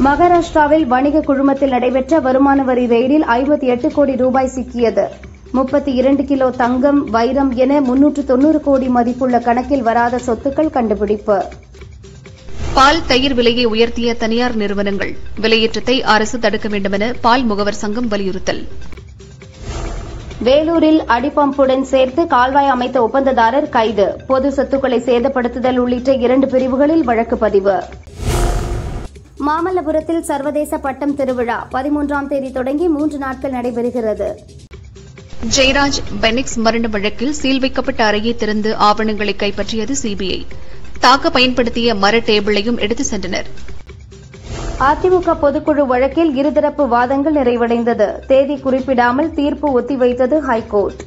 மகாராஷ்டிராவில் வணிக குழுமத்தில் நடைபெற்ற வருமான வரி ரெய்டில் ஐம்பத்தி எட்டு கோடி ரூபாய் சிக்கியது முப்பத்தி இரண்டு கிலோ தங்கம் வைரம் என முன்னூற்று தொன்னூறு கோடி மதிப்புள்ள கணக்கில் வராத சொத்துக்கள் கண்டுபிடிப்பு பால் தயிர் விலையை உயர்த்திய தனியார் நிறுவனங்கள் விலையேற்றத்தை அரசு தடுக்க வேண்டுமென பால் முகவர் சங்கம் வலியுறுத்தல் வேலூரில் அடிபம்புடன் சேர்த்து கால்வாய் அமைத்த ஒப்பந்ததாரர் கைது பொது சொத்துக்களை சேதப்படுத்துதல் உள்ளிட்ட இரண்டு பிரிவுகளில் வழக்கு பதிவு மாமல்லபுரத்தில் சர்வதேச பட்டம் திருவிழா பதிமூன்றாம் தேதி தொடங்கி மூன்று நாட்கள் நடைபெறுகிறது ஜெயராஜ் பெனிக்ஸ் மரண வழக்கில் சீல் வைக்கப்பட்ட அறையை திறந்து ஆவணங்களை கைப்பற்றியது சிபிஐ தாக்க பயன்படுத்திய மர டேபிளையும் எடுத்து சென்றனர் அதிமுக பொதுக்குழு வழக்கில் இருதரப்பு வாதங்கள் நிறைவடைந்தது தேதி குறிப்பிடாமல் தீர்ப்பு ஒத்திவைத்தது ஹைகோர்ட்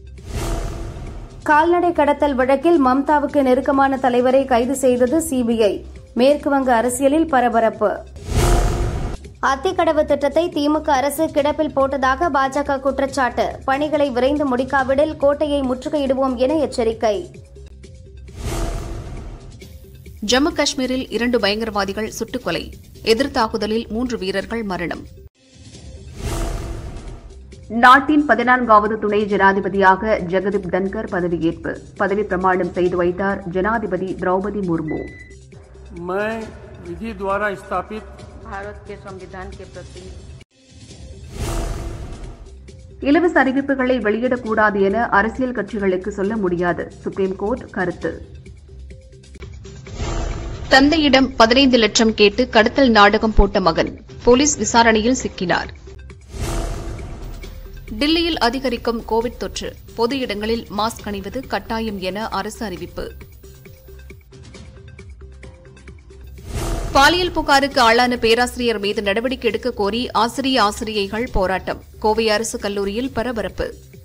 கால்நடை கடத்தல் வழக்கில் மம்தாவுக்கு நெருக்கமான தலைவரை கைது செய்தது சிபிஐ மேற்குவங்க அரசியலில் பரபரப்பு அத்திக்கடவு திட்டத்தை திமுக அரசு கிடப்பில் போட்டதாக பாஜக குற்றச்சாட்டு பணிகளை விரைந்து முடிக்காவிடில் கோட்டையை முற்றுகையிடுவோம் என எச்சரிக்கை ஜம்மு காஷ்மீரில் இரண்டு பயங்கரவாதிகள் சுட்டுக் கொலை எதிர்த்தாக்குதலில் மூன்று வீரர்கள் மரணம் நாட்டின் பதினான்காவது துணை ஜனாதிபதியாக ஜெகதீப் தன்கர் பதவியேற்பு பதவி பிரமாணம் செய்து வைத்தார் ஜனாதிபதி திரௌபதி முர்மு मैं विधि द्वारा स्थापित भारत के संविधान के प्रति இலவச அறிவிப்புகளை வெளியிடக்கூடாது என அரசியல் கட்சிகளுக்கு சொல்ல முடியாது சுப்ரீம் கோர்ட் கருத்து தந்தையிடம் பதினைந்து லட்சம் கேட்டு கடத்தல் நாடகம் போட்ட மகன் போலீஸ் விசாரணையில் சிக்கினார் டில்லியில் அதிகரிக்கும் கோவிட் தொற்று பொது இடங்களில் மாஸ்க் அணிவது கட்டாயம் என அரசு அறிவிப்பு பாலியல் புகாருக்கு ஆளான பேராசிரியர் மீது நடவடிக்கை எடுக்க கோரி ஆசிரிய ஆசிரியைகள் போராட்டம் கோவை அரசு கல்லூரியில் பரபரப்பு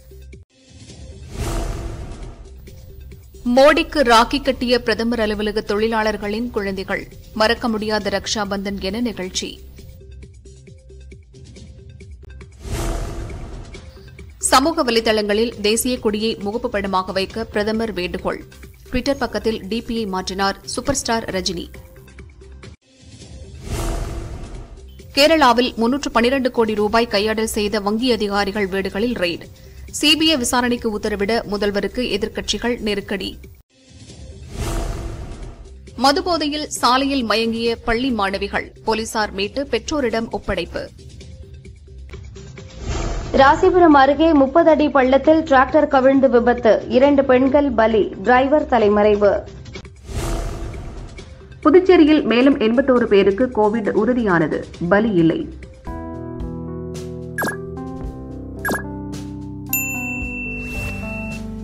மோடிக்கு ராக்கி கட்டிய பிரதமர் அலுவலக தொழிலாளர்களின் குழந்தைகள் மறக்க முடியாத ரக்ஷா பந்தன் என நிகழ்ச்சி சமூக வலைதளங்களில் தேசிய கொடியை முகப்பு படமாக வைக்க பிரதமர் வேண்டுகோள் டுவிட்டர் பக்கத்தில் டிபியை மாற்றினார் சூப்பர் ஸ்டார் ரஜினி கேரளாவில் முன்னூற்று பனிரண்டு கோடி ரூபாய் கையாடல் செய்த வங்கி அதிகாரிகள் வீடுகளில் ரெய்டு சிபிஐ விசாரணைக்கு உத்தரவிட முதல்வருக்கு எதிர்க்கட்சிகள் நெருக்கடி மதுபோதையில் சாலையில் மயங்கிய பள்ளி மாணவிகள் போலீசார் மீட்டு பெற்றோரிடம் ஒப்படைப்பு ராசிபுரம் அருகே முப்பது அடி பள்ளத்தில் டிராக்டர் கவிழ்ந்து விபத்து இரண்டு பெண்கள் பலி டிரைவர் தலைமறைவு புதுச்சேரியில் மேலும் எண்பத்தோரு பேருக்கு கோவிட் உறுதியானது பலி இல்லை